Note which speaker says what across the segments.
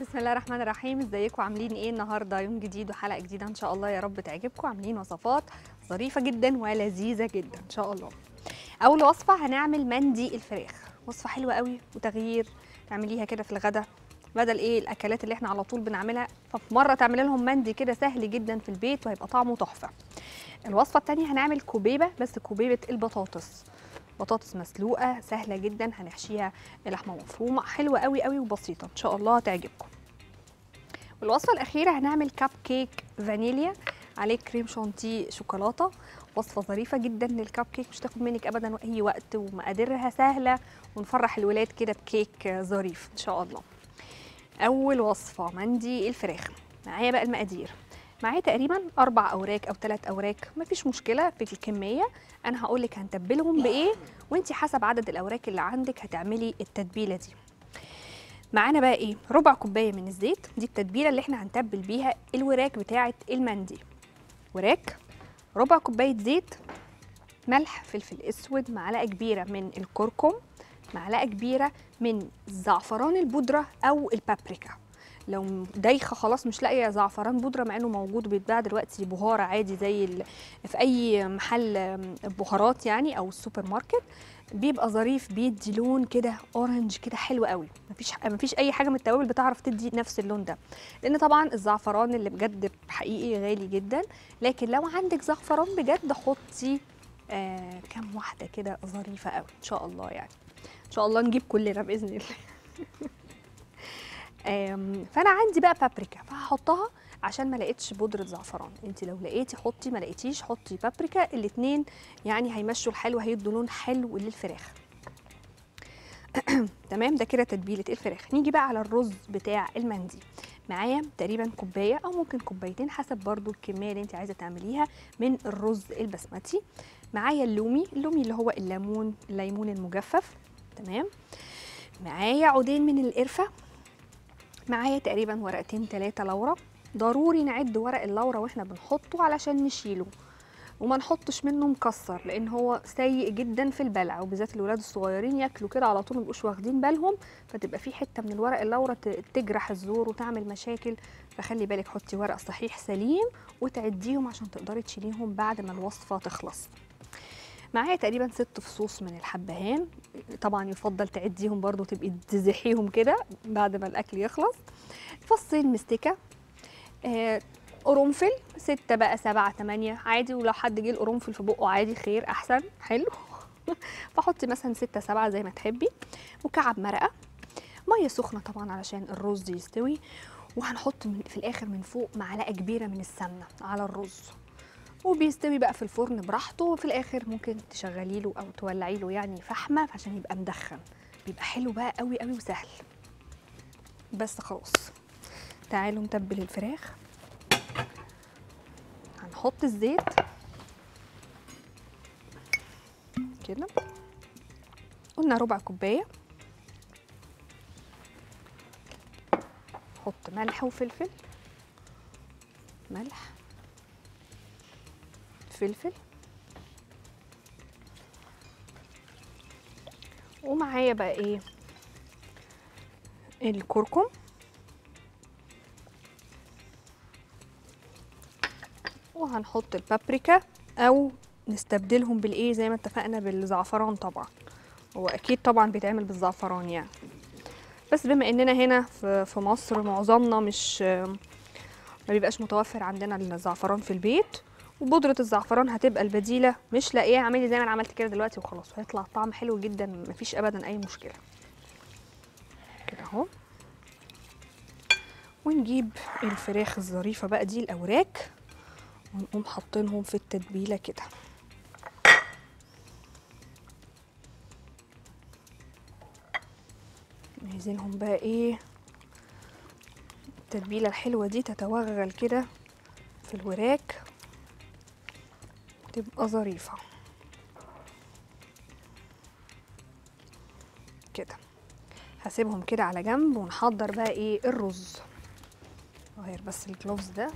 Speaker 1: بسم الله الرحمن الرحيم ازيكم عاملين ايه النهارده يوم جديد وحلقه جديده ان شاء الله يا رب تعجبكم عاملين وصفات ظريفه جدا ولذيذه جدا ان شاء الله اول وصفه هنعمل مندي الفراخ وصفه حلوه قوي وتغيير تعمليها كده في الغداء بدل ايه الاكلات اللي احنا على طول بنعملها ففي مره تعملي لهم مندي كده سهل جدا في البيت وهيبقى طعمه تحفه الوصفه الثانيه هنعمل كوبيبه بس كوبيبه البطاطس بطاطس مسلوقه سهله جدا هنحشيها لحمه مفرومه حلوه قوي قوي وبسيطه ان شاء الله هتعجبكم والوصفه الاخيره هنعمل كاب كيك فانيليا عليه كريم شانتيه شوكولاته وصفه ظريفه جدا للكاب كيك مش تاخد منك ابدا اي وقت ومقاديرها سهله ونفرح الولاد كده بكيك ظريف ان شاء الله اول وصفه مندي الفراخ معايا بقى المقادير معايا تقريبا اربع اوراق او ثلاث اوراق مفيش مشكله في الكميه انا هقول لك هنتبلهم بايه وانت حسب عدد الاوراق اللي عندك هتعملي التتبيله دي معانا بقى ايه ربع كوبايه من الزيت دي التتبيله اللي احنا هنتبل بيها الوراك بتاعه المندي وراك ربع كوبايه زيت ملح فلفل اسود معلقه كبيره من الكركم معلقه كبيره من زعفران البودره او البابريكا لو دايخه خلاص مش لاقيه زعفران بودره مع انه موجود بيتباع دلوقتي بهاره عادي زي ال... في اي محل بهارات يعني او السوبر ماركت بيبقى ظريف بيدي لون كده اورنج كده حلو قوي مفيش مفيش اي حاجه من التوابل بتعرف تدي نفس اللون ده لان طبعا الزعفران اللي بجد حقيقي غالي جدا لكن لو عندك زعفران بجد حطي آه كام واحده كده ظريفه قوي ان شاء الله يعني ان شاء الله نجيب كلنا باذن الله فانا عندي بقى بابريكا فهحطها عشان ما لقيتش بودره زعفران انت لو لقيتي حطي ما لقيتيش حطي بابريكا الاثنين يعني هيمشوا الحال وهيدوا لون حلو للفراخ تمام ده كده تتبيله الفراخ نيجي بقى على الرز بتاع المندي معايا تقريبا كوبايه او ممكن كوبايتين حسب برضو الكميه اللي انت عايزه تعمليها من الرز البسمتي معايا اللومي اللومي اللي هو الليمون الليمون المجفف تمام معايا عودين من القرفه معايا تقريبا ورقتين ثلاثة لورا ضروري نعد ورق اللورا واحنا بنحطه علشان نشيله وما نحطش منه مكسر لان هو سيء جدا في البلع وبالذات الولاد الصغيرين ياكلوا كده على طول ما يبقوش واخدين بالهم فتبقى في حته من الورق اللورا تجرح الزور وتعمل مشاكل فخلي بالك حطي ورق صحيح سليم وتعديهم عشان تقدري تشيليهم بعد ما الوصفه تخلص معايا تقريبا ست فصوص من الحبهان طبعا يفضل تعديهم برضو تبقي تزحيهم كده بعد ما الاكل يخلص فصين مستكه آه قرنفل ستة بقى سبعة تمانية عادي ولو حد جه القرنفل في بقه عادي خير أحسن حلو فحطي مثلا ستة سبعة زي ما تحبي مكعب مرقة مية سخنة طبعا علشان الرز يستوي وهنحط من في الآخر من فوق معلقة كبيرة من السمنة على الرز وبيستوي بقى في الفرن براحته وفي الاخر ممكن تشغلي له او تولعي له يعني فحمه عشان يبقى مدخن بيبقى حلو بقى قوي قوي وسهل بس خلاص تعالوا نتبل الفراخ هنحط الزيت كده قلنا ربع كوبايه حط ملح وفلفل ملح فلفل ومعايا بقى ايه الكركم وهنحط البابريكا او نستبدلهم بالايه زي ما اتفقنا بالزعفران طبعا هو اكيد طبعا بيتعمل بالزعفران يعني بس بما اننا هنا في مصر معظمنا مش ما بيبقاش متوفر عندنا الزعفران في البيت وبودرة الزعفران هتبقى البديلة مش لاقيه اعملي زي ما انا عملت كده دلوقتي وخلاص وهيطلع طعم حلو جدا مفيش ابدا اي مشكلة كده اهو ونجيب الفراخ الظريفة بقى دي الاوراق ونقوم حاطينهم في التتبيلة كده عايزينهم بقى ايه التتبيلة الحلوة دي تتوغل كده في الوراك تبقى ظريفة كده هسيبهم كده على جنب ونحضر بقى ايه الرز اغير بس الجلوفز ده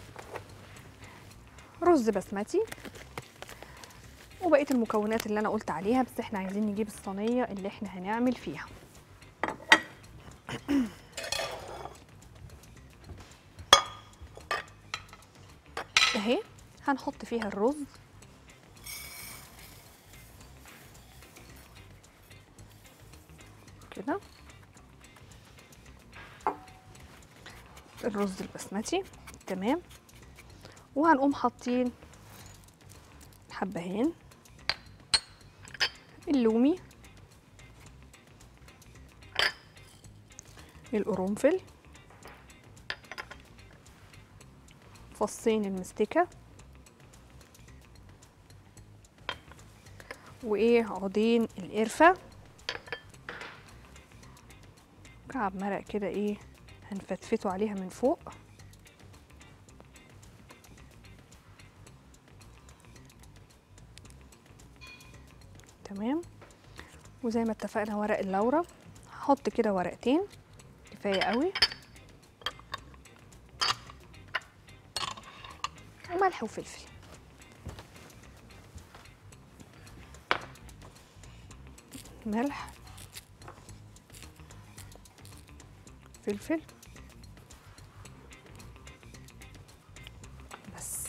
Speaker 1: رز بسمتي وبقيه المكونات اللي انا قلت عليها بس احنا عايزين نجيب الصينيه اللي احنا هنعمل فيها هنحط فيها الرز كده الرز البسمتي تمام وهنقوم حاطين حبهان اللومي القرنفل فصين المستكة وايه عودين القرفة كعب مرق كده ايه هنفتفته عليها من فوق تمام وزي ما اتفقنا ورق اللورة هحط كده ورقتين كفاية قوي وملح وفلفل ملح فلفل بس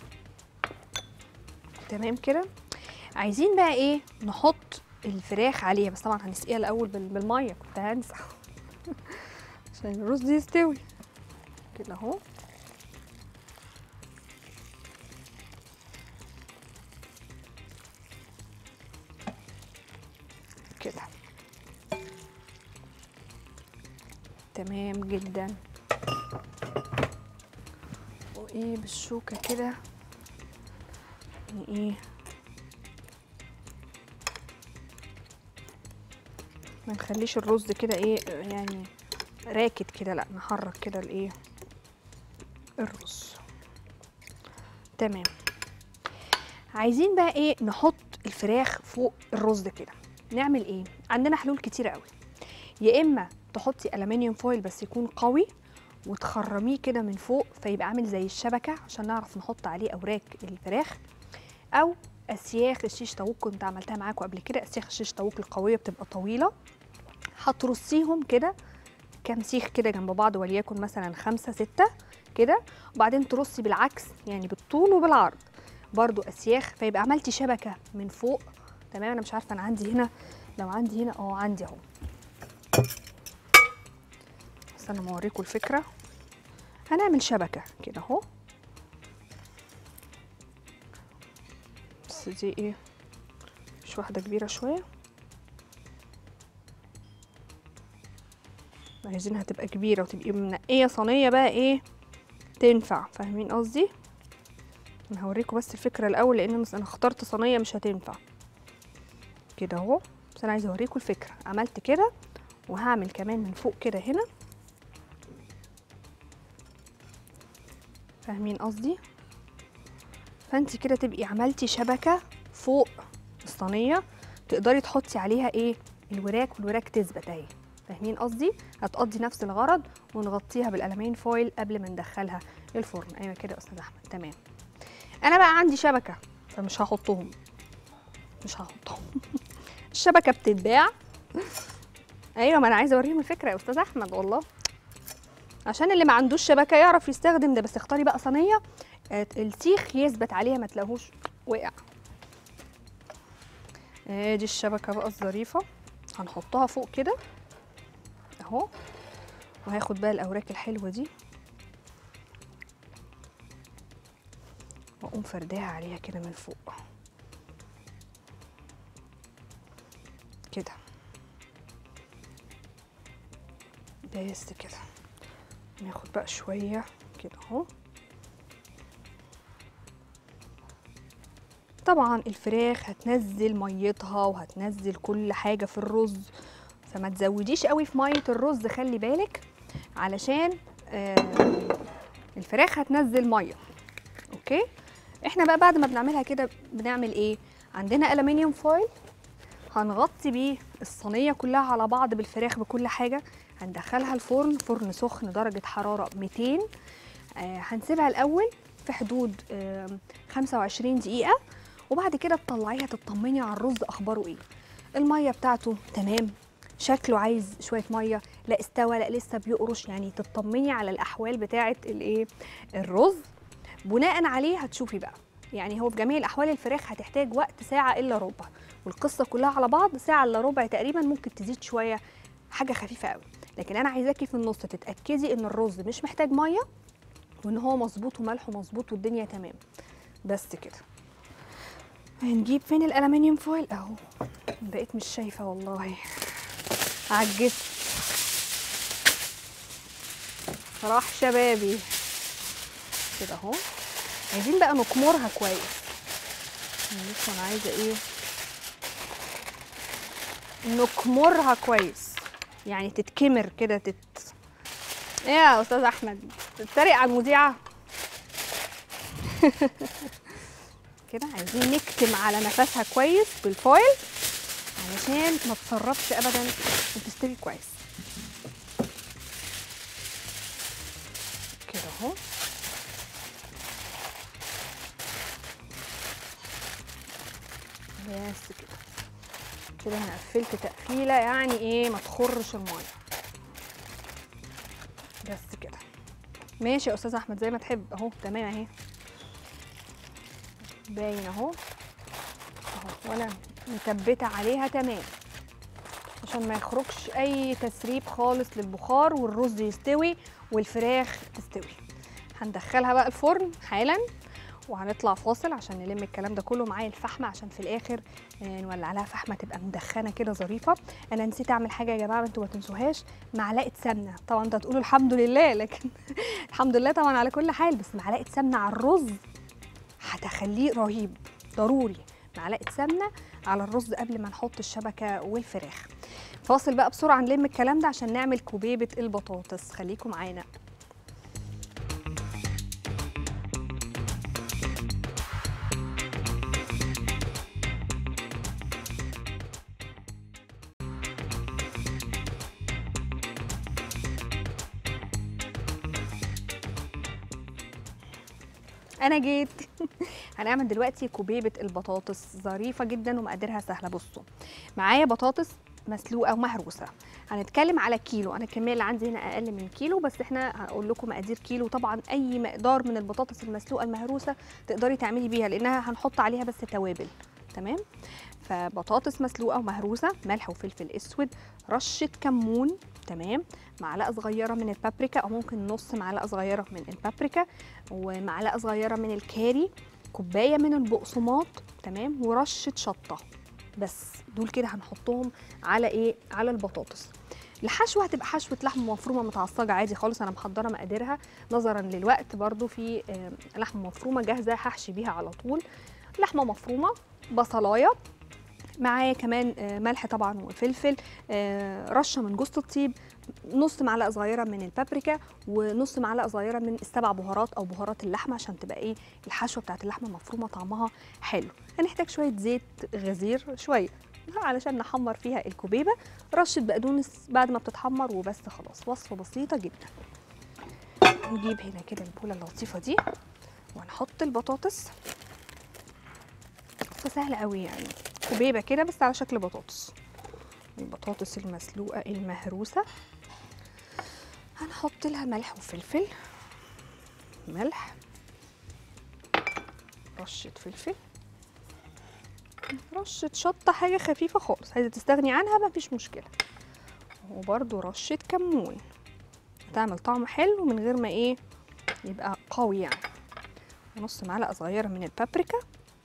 Speaker 1: تمام كده عايزين بقى ايه نحط الفراخ عليها بس طبعا هنسقيها الاول بال- بالميه كنت هنسى عشان الرز يستوي كده اهو كده تمام جدا وايه بالشوكه كده يعني ايه ما نخليش الرز كده ايه يعني راكد كده لا نحرك كده الايه الرز تمام عايزين بقى ايه نحط الفراخ فوق الرز كده نعمل ايه عندنا حلول كتيره قوي يا اما تحطي الومنيوم فويل بس يكون قوي وتخرميه كده من فوق فيبقى عامل زي الشبكه عشان نعرف نحط عليه اوراق الفراخ او اسياخ الشيش طاووق كنت عملتها معاكم قبل كده اسياخ الشيش طاووق القويه بتبقى طويله هترصيهم كده كام سيخ كده جنب بعض وليكن مثلا خمسة ستة كده وبعدين ترصي بالعكس يعني بالطول وبالعرض برضو اسياخ فيبقى عملتي شبكه من فوق تمام انا مش عارفه انا عندي هنا لو عندي هنا اه عندي اهو بس انا اوريكم الفكره هنعمل شبكه كده اهو بس دي ايه مش واحده كبيره شويه عايزينها تبقى كبيره وتبقي منقيه صينيه بقى ايه تنفع فاهمين قصدي انا هوريكم بس الفكره الاول لان انا اخترت صينيه مش هتنفع كده اهو بس انا عايزه اوريكم الفكره عملت كده وهعمل كمان من فوق كده هنا فاهمين قصدي فانت كده تبقي عملتي شبكه فوق الصينيه تقدري تحطي عليها ايه الوراك والوراك تثبت اهي فاهمين قصدي هتقضي نفس الغرض ونغطيها بالالمين فويل قبل ما ندخلها الفرن ايوه كده يا استاذ احمد تمام انا بقى عندي شبكه فمش هحطهم مش هحطهم الشبكه بتتباع ايوه ما انا عايزه اوريهم الفكره يا استاذ احمد والله عشان اللي ما عندوش شبكه يعرف يستخدم ده بس اختاري بقى صينيه آه، السيخ يثبت عليها ما تلاقوهوش وقع ادي الشبكه بقى الظريفه هنحطها فوق كده اهو وهاخد بقى الاوراق الحلوه دي واقوم فرداها عليها كده من فوق كده بس كده ناخد بقى شويه كده اهو طبعا الفراخ هتنزل ميتها وهتنزل كل حاجه في الرز فما تزوديش قوي في ميه الرز خلي بالك علشان آه الفراخ هتنزل ميه اوكي احنا بقى بعد ما بنعملها كده بنعمل ايه عندنا الومنيوم فويل هنغطي بيه الصينيه كلها على بعض بالفراخ بكل حاجه هندخلها الفرن فرن سخن درجه حراره 200 آه هنسيبها الاول في حدود آه 25 دقيقه وبعد كده تطلعيها تطمني على الرز اخباره ايه الميه بتاعته تمام شكله عايز شويه ميه لا استوى لا لسه بيقرش يعني تطمني على الاحوال بتاعه الايه الرز بناء عليه هتشوفي بقى يعني هو في جميع الاحوال الفراخ هتحتاج وقت ساعه الا ربع والقصه كلها على بعض ساعه الا ربع تقريبا ممكن تزيد شويه حاجه خفيفه قوي لكن انا عايزاكي في النص تتاكدي ان الرز مش محتاج ميه وان هو مظبوط وملحه مظبوط والدنيا تمام بس كده هنجيب فين الالومنيوم فويل اهو بقيت مش شايفه والله عجزت راح شبابي كده اهو عايزين بقى نكمرها كويس بص انا عايزه ايه نكمرها كويس يعني تتكمر كده تت ايه يا استاذ احمد تتريق على المذيعه كده عايزين نكتم على نفسها كويس بالفويل علشان ما تسربش ابدا وتستوي كويس كده اهو بس كده كده انا قفلت تقفيله يعني ايه ما تخرش الميه بس كده ماشي يا استاذ احمد زي ما تحب اهو تمام اهي باين اهو اهو وانا مثبته عليها تمام عشان ما يخرجش اي تسريب خالص للبخار والرز يستوي والفراخ تستوي هندخلها بقى الفرن حالا وهنطلع فاصل عشان نلم الكلام ده كله معايا الفحمه عشان في الاخر آه، نولع لها فحمه تبقى مدخنه كده ظريفه انا نسيت اعمل حاجه يا جماعه انتوا ما تنسوهاش معلقه سمنه طبعا انتوا هتقولوا الحمد لله لكن الحمد لله طبعا على كل حال بس معلقه سمنه على الرز هتخليه رهيب ضروري معلقه سمنه على الرز قبل ما نحط الشبكه والفراخ فاصل بقى بسرعه نلم الكلام ده عشان نعمل كوبيبه البطاطس خليكم معانا انا جيت هنعمل دلوقتي كوبيبه البطاطس ظريفه جدا ومقاديرها سهله بصوا معايا بطاطس مسلوقه ومهروسه هنتكلم على كيلو انا الكميه اللي عندي هنا اقل من كيلو بس احنا هقول لكم مقادير كيلو طبعا اي مقدار من البطاطس المسلوقه المهروسه تقدري تعملي بيها لانها هنحط عليها بس توابل تمام فبطاطس مسلوقه ومهروسه ملح وفلفل اسود رشه كمون تمام معلقه صغيره من البابريكا او ممكن نص معلقه صغيره من البابريكا ومعلقه صغيره من الكاري كوبايه من البقسماط تمام ورشه شطه بس دول كده هنحطهم على ايه على البطاطس الحشوه هتبقى حشوه لحم مفرومه متعصجه عادي خالص انا محضره مقاديرها نظرا للوقت برضو في آه، لحمه مفرومه جاهزه هحشي بيها على طول لحمه مفرومه بصلايه معايا كمان آه، ملح طبعا وفلفل آه، رشه من جوز الطيب نص معلقه صغيره من البابريكا ونص معلقه صغيره من السبع بهارات او بهارات اللحمه عشان تبقى ايه الحشوه بتاعت اللحمه المفرومه طعمها حلو هنحتاج شويه زيت غزير شويه علشان نحمر فيها الكوبيبه رشه بقدونس بعد ما بتتحمر وبس خلاص وصفه بسيطه جدا نجيب هنا كده البوله اللطيفه دي وهنحط البطاطس وصفه سهله قوي يعني كوبيبه كده بس على شكل بطاطس البطاطس المسلوقه المهروسه هنحط لها ملح وفلفل ملح رشه فلفل رشه شطه حاجه خفيفه خالص عايزه تستغني عنها مفيش مشكله وبرده رشه كمون تعمل طعم حلو من غير ما ايه يبقى قوي يعني ونص معلقه صغيره من البابريكا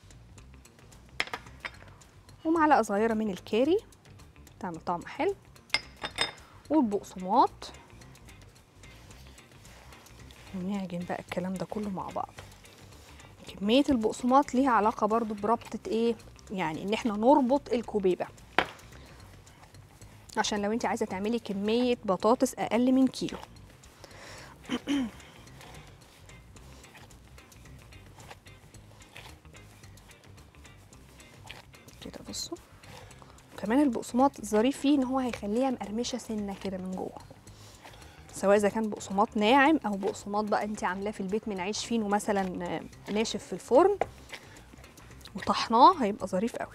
Speaker 1: ومعلقه صغيره من الكاري تعمل طعم حلو والبقسماط ونعجن بقى الكلام ده كله مع بعض كمية البقسماط ليها علاقة برضو بربطة ايه يعني ان احنا نربط الكوبيبة عشان لو انت عايزة تعملي كمية بطاطس اقل من كيلو كده بصوا كمان البقسماط ظريف فيه ان هو هيخليها مقرمشه سنه كده من جوه سواء اذا كان بقسماط ناعم او بقسماط بقى انت عاملاه في البيت من عيش فينو مثلا آه، ناشف في الفرن وطحناه هيبقى ظريف قوي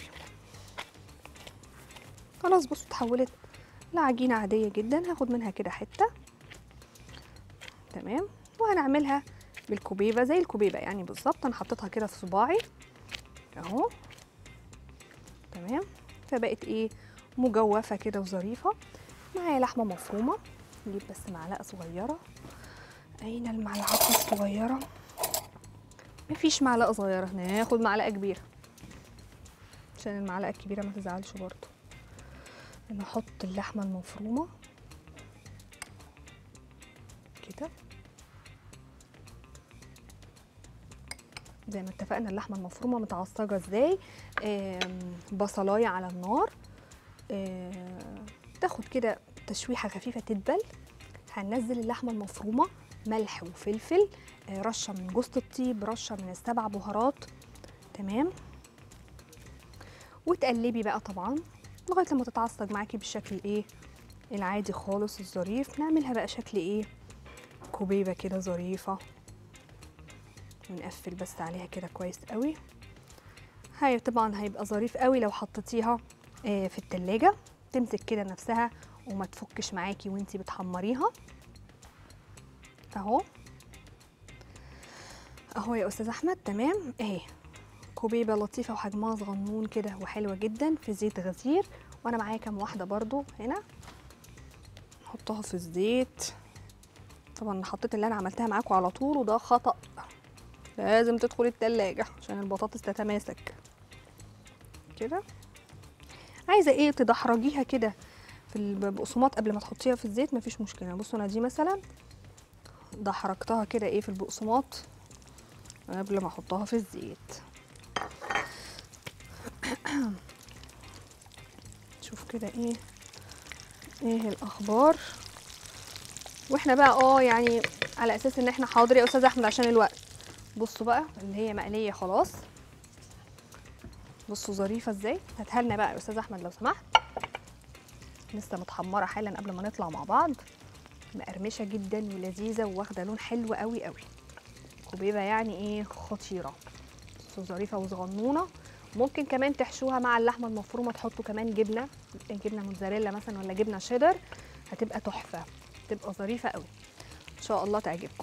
Speaker 1: خلاص بصوا اتحولت لعجينه عاديه جدا هاخد منها كده حته تمام وهنعملها بالكوبيبه زي الكوبيبه يعني بالظبط انا حطيتها كده في صباعي اهو تمام فبقت ايه مجوفه كده وظريفه معايا لحمه مفرومه نجيب بس معلقه صغيره اين الملعقه الصغيره مفيش معلقه صغيره ناخد معلقه كبيره عشان المعلقه الكبيره ما تزعلش برضو نحط اللحمه المفرومه كده زي ما اتفقنا اللحمه المفرومه متعصجه ازاي آم، بصلايه على النار آم، تاخد كده تشويحه خفيفه تدبل هننزل اللحمه المفرومه ملح وفلفل آه، رشه من جوز الطيب رشه من السبع بهارات تمام وتقلبي بقى طبعا لغايه لما تتعصج معاكي بالشكل ايه العادي خالص الظريف نعملها بقى شكل ايه كوبيبه كده ظريفه ونقفل بس عليها كده كويس قوي هاي طبعا هيبقى ظريف قوي لو حطيتيها آه، في التلاجة تمسك كده نفسها وما تفكش معاكي وانتي بتحمريها اهو اهو يا استاذ احمد تمام اهي كوبيبه لطيفه وحجمها صغنون كده وحلوه جدا في زيت غزير وانا معايا كام واحده برضو هنا نحطها في الزيت طبعا حطيت اللي انا عملتها معاكم على طول وده خطأ لازم تدخل التلاجة عشان البطاطس تتماسك كده عايزه ايه تدحرجيها كده في البقسماط قبل ما تحطيها في الزيت مفيش مشكله بصوا انا دي مثلا دحرجتها كده ايه في البقسماط قبل ما احطها في الزيت شوف كده ايه ايه الاخبار واحنا بقى اه يعني على اساس ان احنا حاضر يا استاذ احمد عشان الوقت بصوا بقى اللي هي مقليه خلاص بصوا ظريفه ازاي هاتها لنا بقى يا استاذ احمد لو سمحت لسه متحمره حالا قبل ما نطلع مع بعض مقرمشه جدا ولذيذه وواخده لون حلو قوي قوي كوبيبه يعني ايه خطيره بصوا ظريفه وصغنونه ممكن كمان تحشوها مع اللحمه المفرومه تحطوا كمان جبنه جبنه موتزاريلا مثلا ولا جبنه شيدر هتبقى تحفه تبقى ظريفه قوي ان شاء الله تعجبكم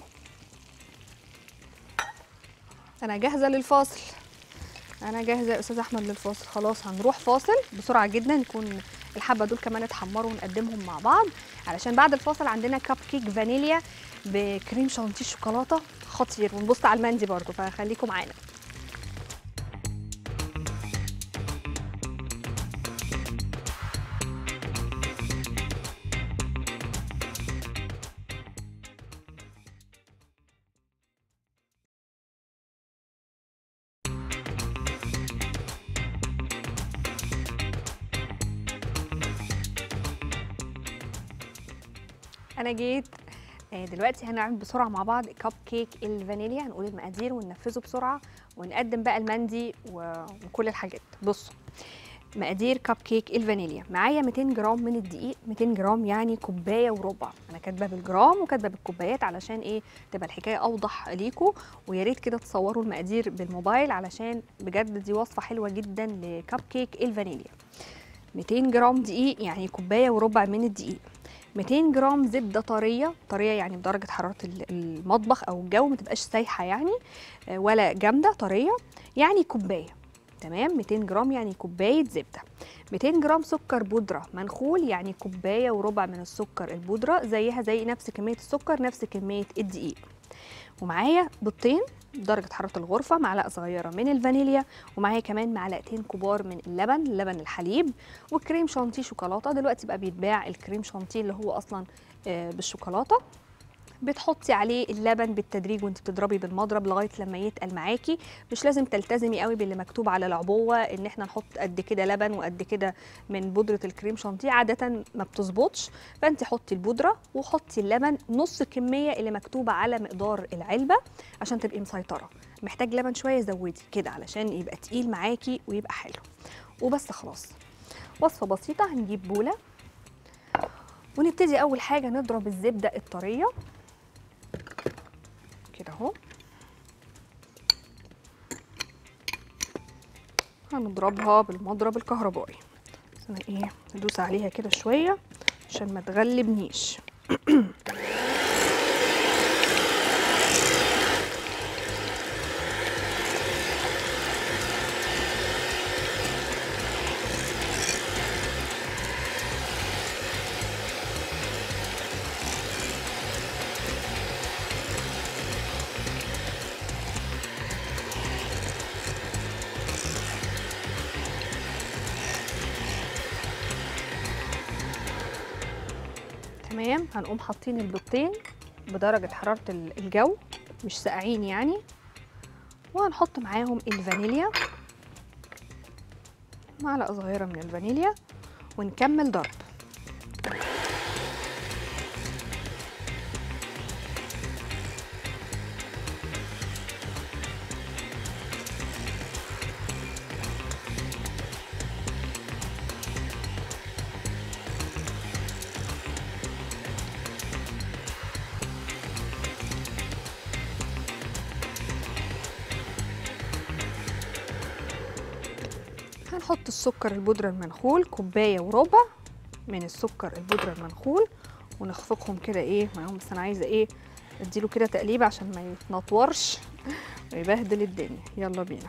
Speaker 1: انا جاهزه للفاصل انا جاهزه يا استاذ احمد للفاصل خلاص هنروح فاصل بسرعه جدا نكون الحبه دول كمان اتحمروا ونقدمهم مع بعض علشان بعد الفاصل عندنا كب كيك فانيليا بكريم شانتيه شوكولاته خطير ونبص على المندي برضو فخليكم معانا انا جيت آه، دلوقتي هنعمل بسرعه مع بعض كب كيك الفانيليا هنقول المقادير وننفذه بسرعه ونقدم بقى المندي و- وكل الحاجات بصوا مقادير كب كيك الفانيليا معايا 200 جرام من الدقيق 200 جرام يعني كوبايه وربع انا كاتبه بالجرام وكاتبه بالكوبايات علشان ايه تبقى الحكايه اوضح ليكم ويا ريت كده تصوروا المقادير بالموبايل علشان بجد دي وصفه حلوه جدا لكب كيك الفانيليا 200 جرام دقيق يعني كوبايه وربع من الدقيق 200 جرام زبده طريه طريه يعني بدرجه حراره ال- المطبخ او الجو ما تبقاش سايحه يعني آه، ولا جامده طريه يعني كوبايه تمام 200 جرام يعني كوبايه زبده 200 جرام سكر بودره منخول يعني كوبايه وربع من السكر البودره زيها زي نفس كميه السكر نفس كميه الدقيق ومعايا بيضتين درجة حرارة الغرفة معلقة صغيرة من الفانيليا ومعايا كمان معلقتين كبار من اللبن لبن الحليب وكريم شانتيه شوكولاتة دلوقتي بقى بيتباع الكريم شانتيه اللي هو أصلا آه، بالشوكولاتة بتحطي عليه اللبن بالتدريج وانت بتضربي بالمضرب لغايه لما يتقل معاكي مش لازم تلتزمي قوي باللي مكتوب على العبوه ان احنا نحط قد كده لبن وقد كده من بودره الكريم شانتيه عاده ما بتظبطش فانت حطي البودره وحطي اللبن نص الكميه اللي مكتوبه على مقدار العلبه عشان تبقي مسيطره محتاج لبن شويه زودي كده علشان يبقى تقيل معاكي ويبقى حلو وبس خلاص وصفه بسيطه هنجيب بوله ونبتدي اول حاجه نضرب الزبده الطريه كده اهو هنضربها بالمضرب الكهربائي بس انا ايه ندوس عليها كده شويه عشان ما تغلبنيش تمام هنقوم حاطين البيضتين بدرجة حرارة ال- الجو مش ساقعين يعني وهنحط معاهم الفانيليا معلقة صغيرة من الفانيليا ونكمل ضرب هنحط السكر البودرة المنخول كوباية وربع من السكر البودرة المنخول ونخفقهم كده ايه معاهم بس انا عايزة ايه اديله كده تقليبة عشان ما يتنطورش ويبهدل الدنيا يلا بينا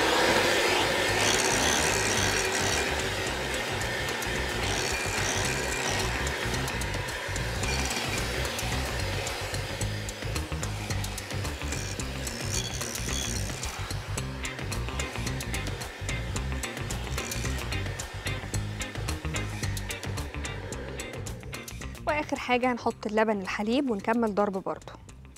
Speaker 1: واخر حاجة هنحط اللبن الحليب ونكمل ضرب برضو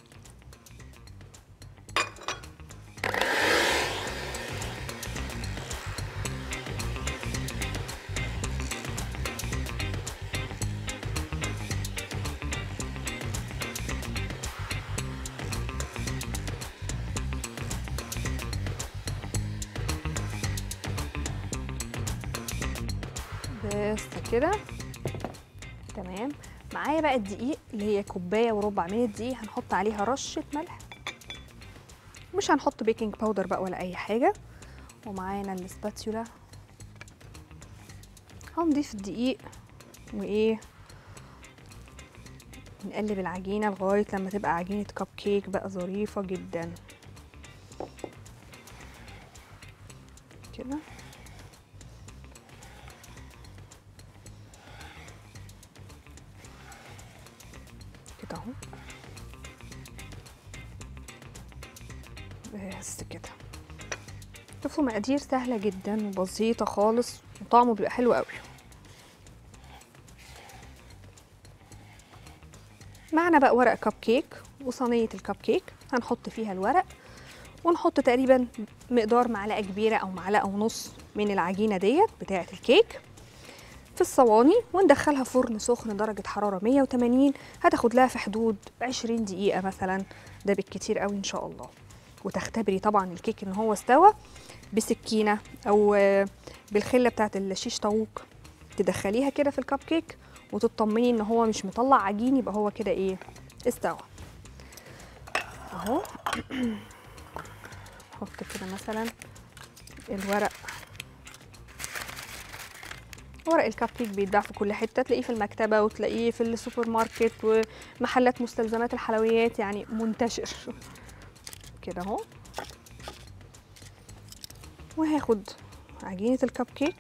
Speaker 1: بس كده تمام معايا بقى الدقيق اللي هي كوبايه وربع من الدقيق هنحط عليها رشه ملح مش هنحط بيكنج باودر بقى ولا اي حاجه ومعانا الاسباتيولا هنضيف الدقيق وايه نقلب العجينه لغايه لما تبقى عجينه كب كيك بقى ظريفه جدا كده كده اهو بس كده شوفوا مقادير سهله جدا وبسيطه خالص وطعمه بيبقى حلو قوي معنا بقى ورق كب كيك وصينيه الكب كيك هنحط فيها الورق ونحط تقريبا مقدار معلقه كبيره او معلقه ونص من العجينه ديت بتاعه الكيك في الصواني وندخلها فرن سخن درجة حرارة 180 هتاخد لها في حدود 20 دقيقة مثلا ده بالكتير قوي إن شاء الله وتختبري طبعا الكيك إن هو استوى بسكينة أو آه، بالخلة بتاعت الشيش طاووق تدخليها كده في الكب كيك وتطمني إن هو مش مطلع عجين يبقى هو كده إيه استوى أهو نحط كده مثلا الورق ورق الكب كيك بيتباع في كل حته تلاقيه في المكتبه وتلاقيه في السوبر ماركت ومحلات مستلزمات الحلويات يعني منتشر كده اهو وهاخد عجينه الكب كيك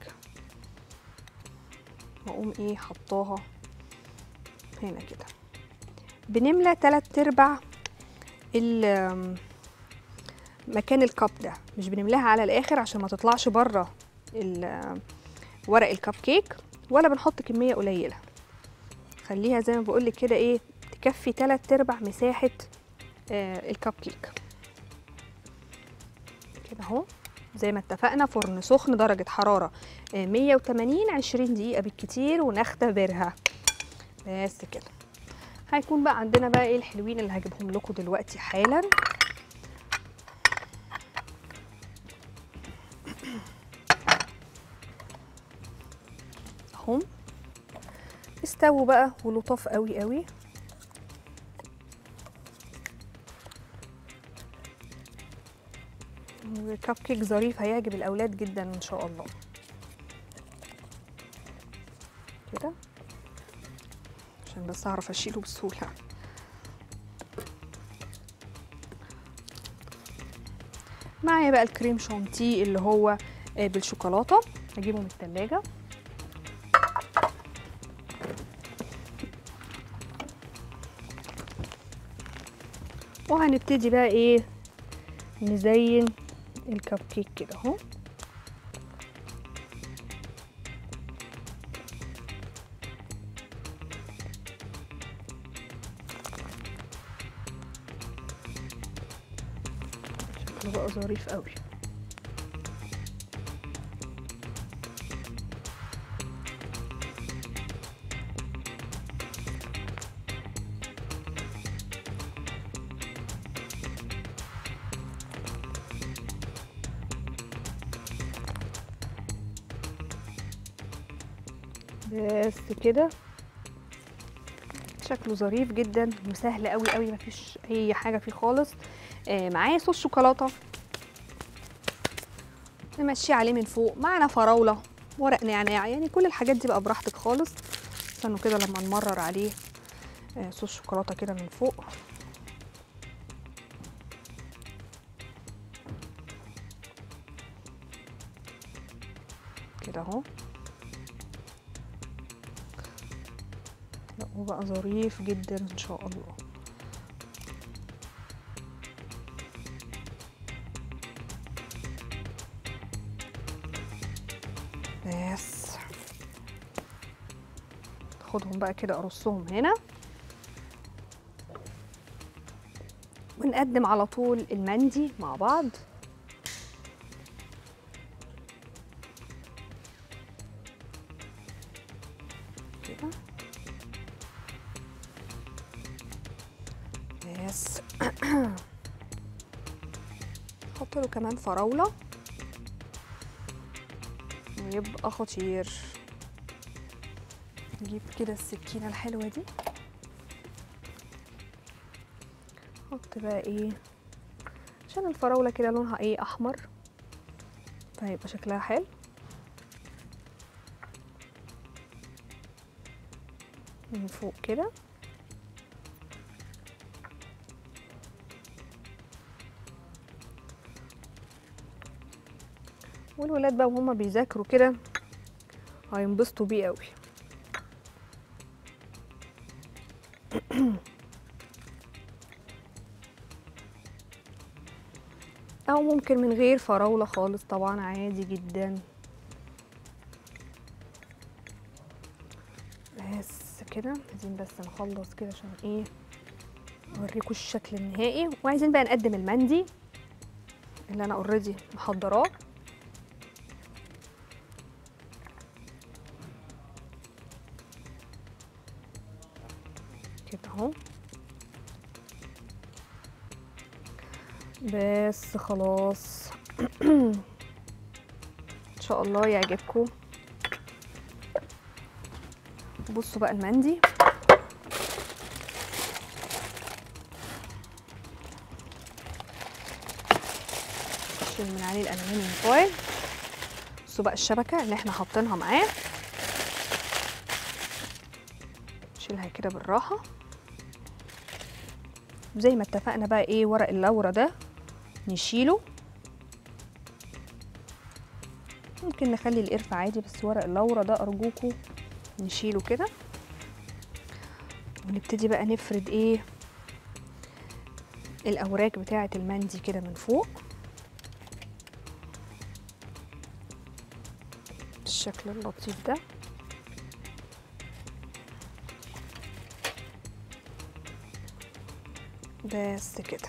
Speaker 1: واقوم ايه حطاها هنا كده بنملى تلات ارباع ال- مكان الكب ده مش بنملاها على الاخر عشان ما تطلعش بره ال- ورق الكب كيك ولا بنحط كميه قليله خليها زي ما بقولك كده ايه تكفي تلات ارباع مساحه آه الكب كيك كده اهو زي ما اتفقنا فرن سخن درجه حراره آه 180 20 دقيقه بالكتير ونختبرها بس كده هيكون بقى عندنا بقى ايه الحلوين اللي هجيبهم لكم دلوقتي حالا اهم استووا بقى ولطاف قوي قوي كب كيك ظريف هيعجب الاولاد جدا ان شاء الله كده عشان بس اعرف اشيله بسهوله معايا بقى الكريم شانتيه اللي هو آه، بالشوكولاته هجيبه من التلاجة وهنبتدي بقى ايه نزين الكب كيك كده اهو شكله بقى ظريف قوي بس كده شكله ظريف جدا وسهل قوي قوي مفيش اي حاجه فيه خالص آه معاه صوص شوكولاته نمشيه عليه من فوق معانا فراوله ورق نعناع يعني كل الحاجات دي بقى براحتك خالص استنوا كده لما نمرر عليه آه صوص شوكولاته كده من فوق كده اهو لا وبقى ظريف جدا ان شاء الله بس خدهم بقى كده ارصهم هنا ونقدم على طول المندي مع بعض كده بس حط له كمان فراولة ويبقى خطير نجيب كده السكينة الحلوة دي حط بقى ايه عشان الفراولة كده لونها ايه احمر فهيبقى شكلها حلو من فوق كده والولاد بقى وهما بيذاكروا كده هينبسطوا بيه قوي او ممكن من غير فراولة خالص طبعا عادي جدا بس كده عايزين بس نخلص كده عشان ايه اوريكم الشكل النهائي وعايزين بقى نقدم المندي اللي انا اوريدي محضراه كده اهو بس خلاص ان شاء الله يعجبكم بصوا بقى المندي نشيل من عليه الالومنيوم فويل بصوا بقى الشبكه اللي احنا حاطينها معاه نشيلها كده بالراحه زي ما اتفقنا بقى ايه ورق اللورة ده نشيله ممكن نخلي القرفة عادي بس ورق اللورة ده ارجوكوا نشيله كده ونبتدي بقى نفرد ايه الاوراق بتاعة المندي كده من فوق بالشكل اللطيف ده بس كده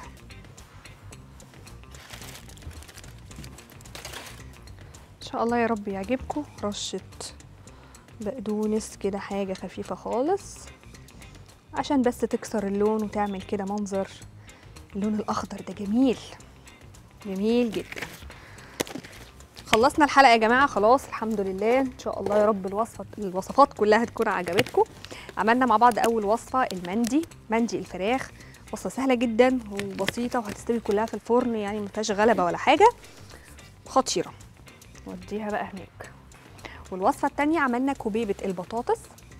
Speaker 1: ان شاء الله يا رب يعجبكم رشة بقدونس كده حاجة خفيفة خالص عشان بس تكسر اللون وتعمل كده منظر اللون الاخضر ده جميل جميل جدا خلصنا الحلقه يا جماعه خلاص الحمد لله ان شاء الله يا رب الوصفه الوصفات كلها تكون عجبتكم عملنا مع بعض اول وصفه المندي مندي الفراخ وصفه سهله جدا وبسيطه وهتستوي كلها في الفرن يعني ما فيهاش غلبه ولا حاجه خطيره نوديها بقى هناك والوصفه الثانيه عملنا كوبيبه البطاطس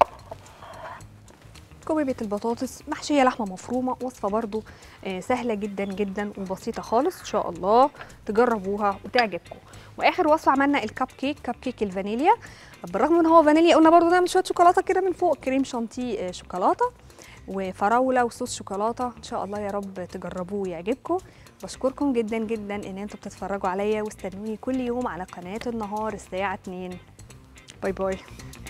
Speaker 1: كوبيبه البطاطس محشيه لحمه مفرومه وصفه برضو آه، سهله جدا جدا وبسيطه خالص ان شاء الله تجربوها وتعجبكم واخر وصفه عملنا الكب كيك كب كيك الفانيليا بالرغم ان هو فانيليا قلنا برضو نعمل شويه شوكولاته كده من فوق كريم شانتيه آه، شوكولاته وفراوله وصوص شوكولاته ان شاء الله يا رب تجربوه ويعجبكم بشكركم جدا جدا ان انتوا بتتفرجوا عليا واستنوني كل يوم على قناه النهار الساعه 2 باي باي